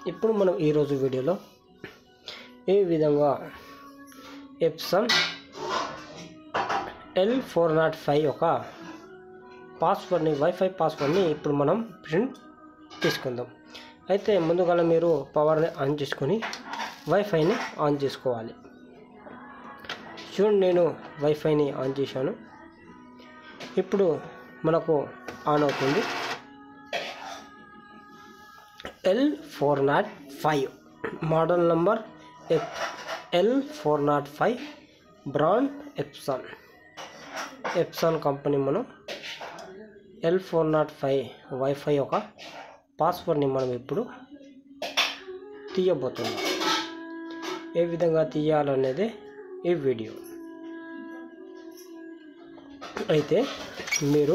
ఇప్పుడు మనం ఈరోజు వీడియోలో ఈ విధంగా Epson L four naught five ఒక పాస్వర్డ్ని వైఫై పాస్వర్డ్ని ఇప్పుడు మనం ప్రింట్ తీసుకుందాం అయితే ముందుగా మీరు పవర్ని ఆన్ చేసుకొని వైఫైని ఆన్ చేసుకోవాలి చూడండి నేను వైఫైని ఆన్ చేశాను ఇప్పుడు మనకు ఆన్ అవుతుంది L four naught five model number F L four naught five brand Epson Epson company మనం L four naught five wifi ఒక పాస్వర్డ్ని మనం ఇప్పుడు తీయబోతున్నాం ఏ విధంగా తీయాలనేది ఈ వీడియో అయితే మీరు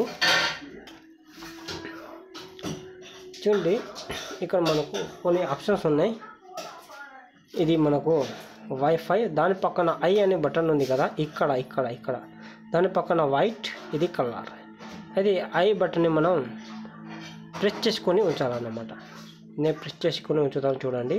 చూడండి ఇక్కడ మనకు కొన్ని ఆప్షన్స్ ఉన్నాయి ఇది మనకు వైఫై దాని పక్కన ఐ అనే బటన్ ఉంది కదా ఇక్కడ ఇక్కడ ఇక్కడ దాని పక్కన వైట్ ఇది కలర్ అది ఐ బటన్ని మనం ప్రెస్ చేసుకొని ఉంచాలన్నమాట నేను ప్రెస్ చేసుకొని ఉంచుతాను చూడండి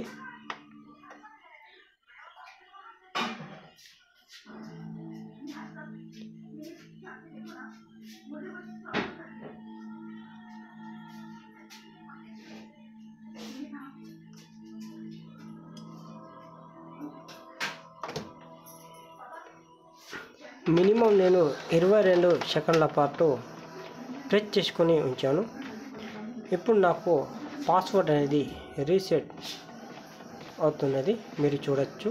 మినిమం నేను ఇరవై రెండు సెకండ్ల పాటు ప్రెస్ చేసుకొని ఉంచాను ఇప్పుడు నాకు పాస్వర్డ్ అనేది రీసెట్ అవుతున్నది మీరు చూడొచ్చు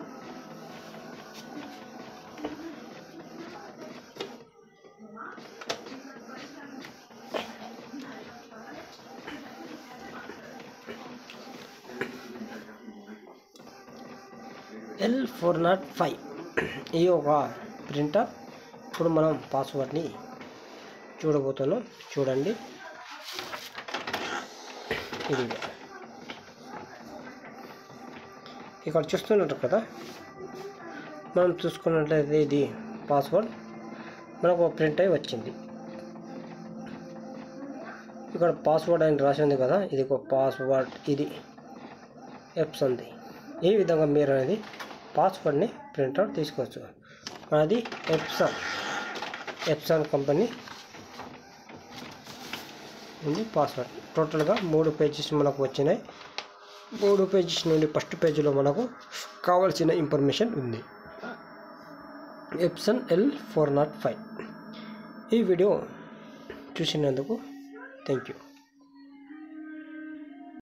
ఎల్ ఫోర్ నాట్ ఫైవ్ ఈ ఒక ప్రింటర్ ఇప్పుడు మనం పాస్వర్డ్ని చూడబోతున్నాం చూడండి ఇది ఇక్కడ చూస్తున్నట్టు కదా మనం చూసుకున్నట్లయితే ఇది పాస్వర్డ్ మనకు ప్రింట్ అయి వచ్చింది ఇక్కడ పాస్వర్డ్ అని రాసి ఉంది కదా ఇది ఒక పాస్వర్డ్ ఇది ఎప్స్ ఉంది ఈ విధంగా మీరు అనేది పాస్వర్డ్ని ప్రింట్అవుట్ తీసుకోవచ్చు అది ఎప్సాన్ ఎప్సాన్ కంపెనీ ఉంది పాస్వర్డ్ టోటల్గా మూడు పేజెస్ మనకు వచ్చినాయి మూడు పేజెస్ నుండి ఫస్ట్ పేజీలో మనకు కావాల్సిన ఇన్ఫర్మేషన్ ఉంది Epson L four naught five ఈ వీడియో చూసినందుకు థ్యాంక్ యూ